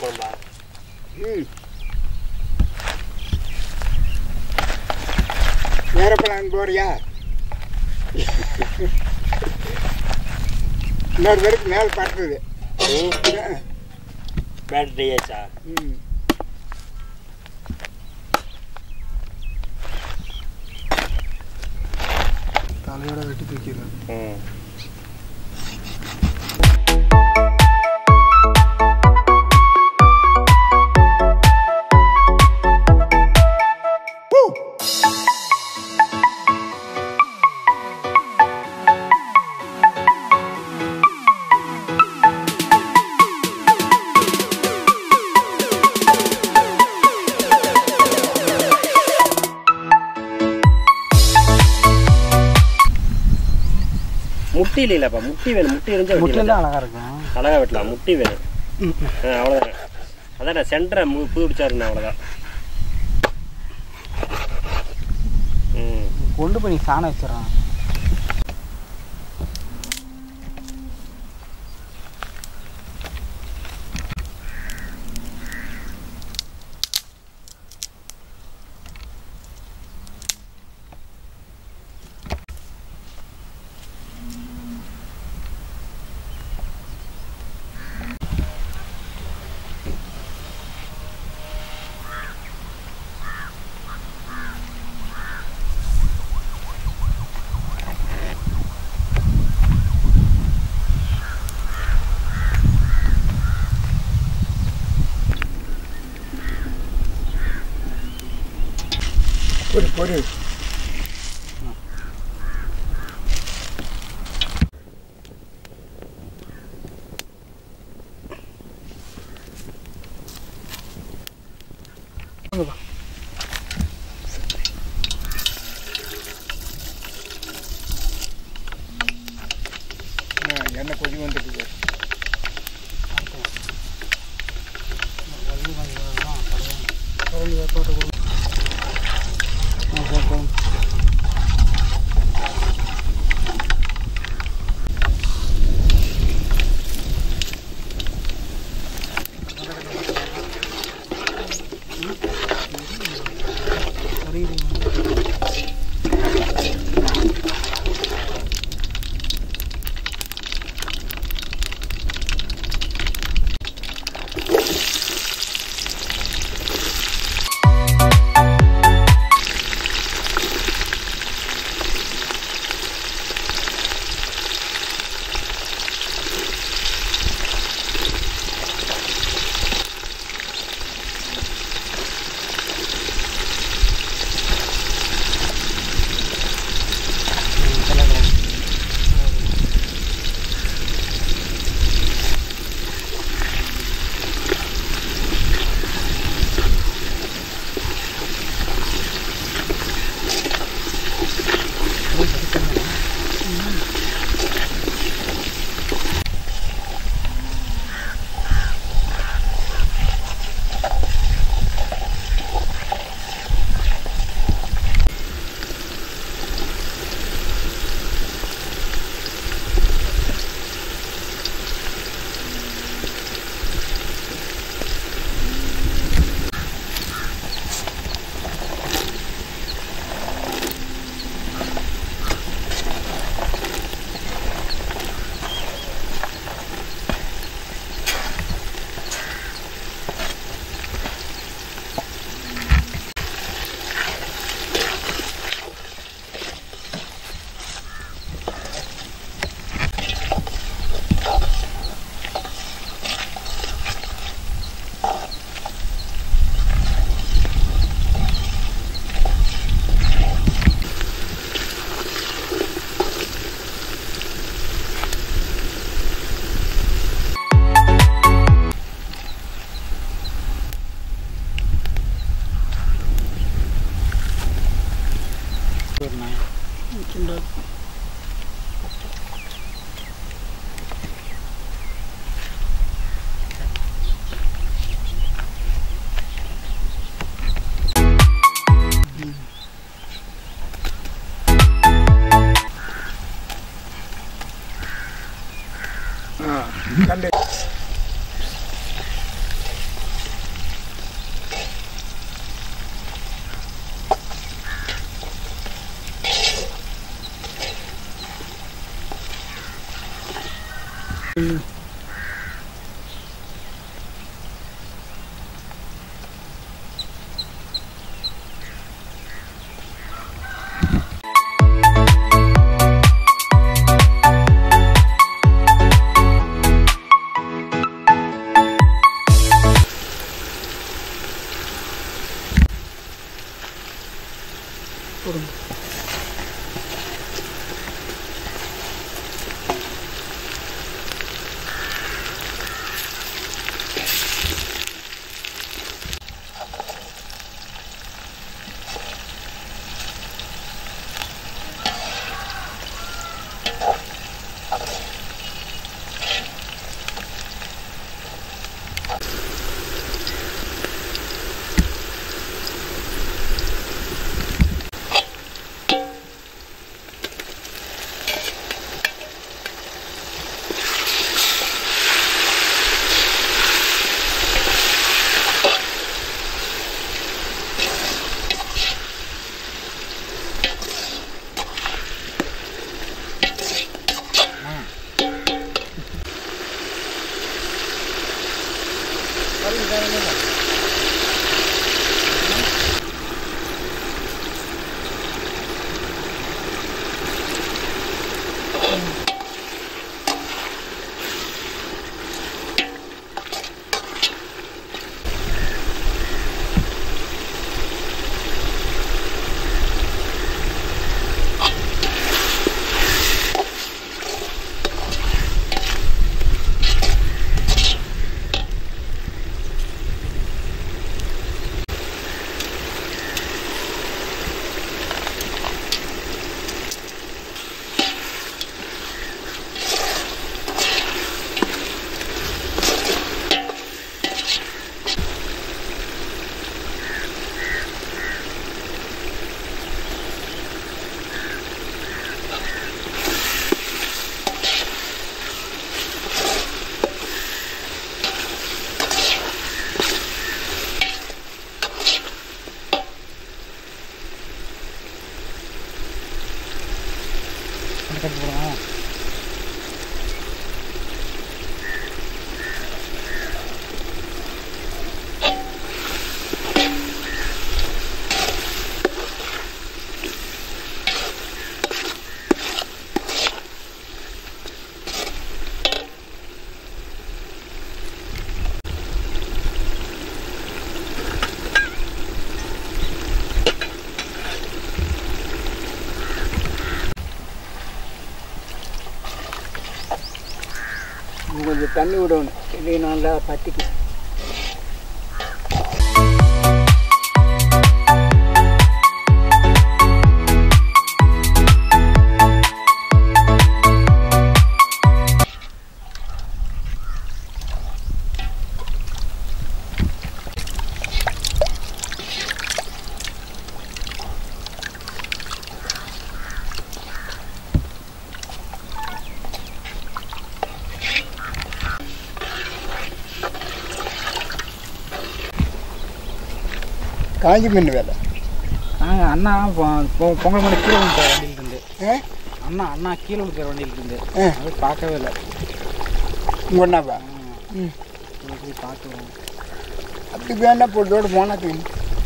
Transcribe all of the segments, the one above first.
குழம்பா ம் வேற பிளான் போறியா இன்னொரு பேருக்கு மேல் படுத்தது பேட்டரி ஆச்சா ம் தலையோட வெட்டி தூக்கிடுறேன் ம் முட்டி இல்லைல்லப்பா முட்டி வேணும் முட்டி இருந்தா முட்டில் வெட்டிடலாம். தான் அழகாக இருக்கும் அழகா வெட்டலாம் முட்டி வேணும் ஆ அவ்வளோதான் அதான் நான் சென்டரை மு புது பிடிச்சாருண்ணா அவ்வளோதான் ம் கொண்டு போய் நீ சாணம் வச்சிடறான் பொறு பொறு ஆ, எண்ணெய் கொதி வந்துட்டு ஆ கண்டு கட் போடுவோம் இன்னும் கொஞ்சம் தண்ணி விடணும் இது நல்லா பத்திக்கு காஞ்சி மீன் வேலை நாங்கள் அண்ணா பொ- பொ- பொங்கல் மணி கீழே விழுந்த வண்டியில் இருந்து ஆ அண்ணா அண்ணா கீழே விழுக்கிற வண்டியில் இருந்து ஆ அது பார்க்கவே இல்லை உங்கள் அண்ணாப்பா ம் போய் பார்க்குறோம் அப்படி வேணா போட்டோடு போனா தீங்க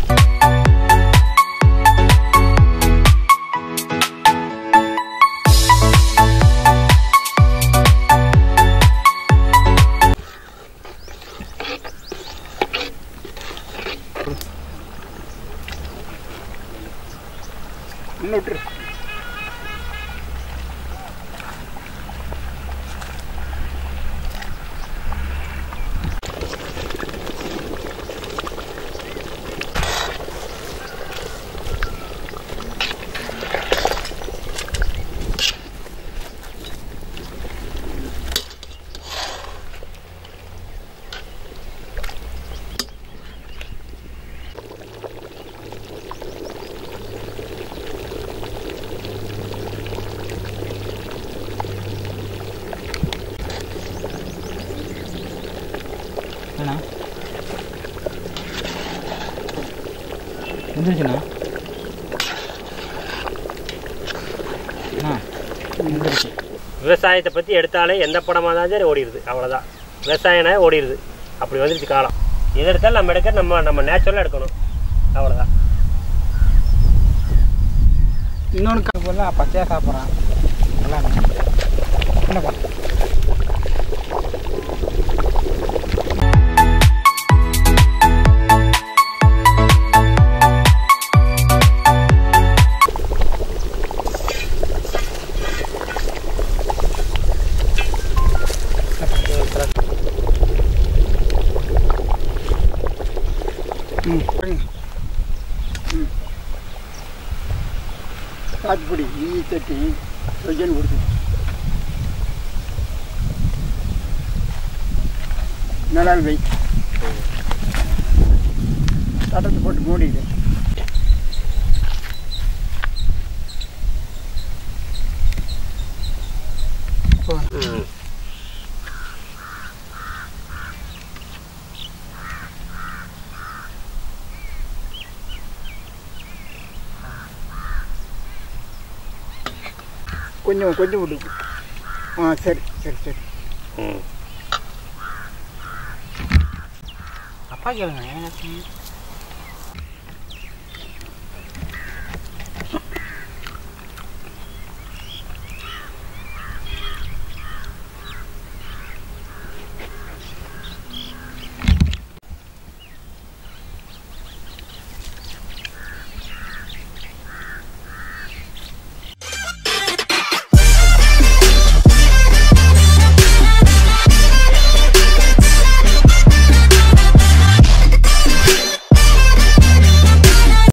இன்னும் விட்டுரு அண்ணா எந்திரிச்சுண்ணா அண்ணா எந்திரிச்சு விவசாயத்தை பற்றி எடுத்தாலே எந்த படமாக இருந்தாலும் சரி ஓடிடுது அவ்வளோதான் விவசாயம்னா ஓடிடுது அப்படி வந்துருச்சு காலம் எது எடுத்தாலும் நம்ம எடுக்க நம்ம நம்ம நேச்சுரலாக எடுக்கணும் அவ்வளோதான் இன்னொன்று போல பச்சையாக சாப்பிட்றான் எல்லாமே என்னப்பா ம் சரிங்க சாத்துப்பொடி ஈ தட்டி கொஞ்சம் கொடுத்து நிழல் வை தடத்தை போட்டு மூடிடு ம் கொஞ்சம் கொஞ்சம் விடு ஆ சரி சரி சரி ம் அப்பா கேளுங்க எனக்கு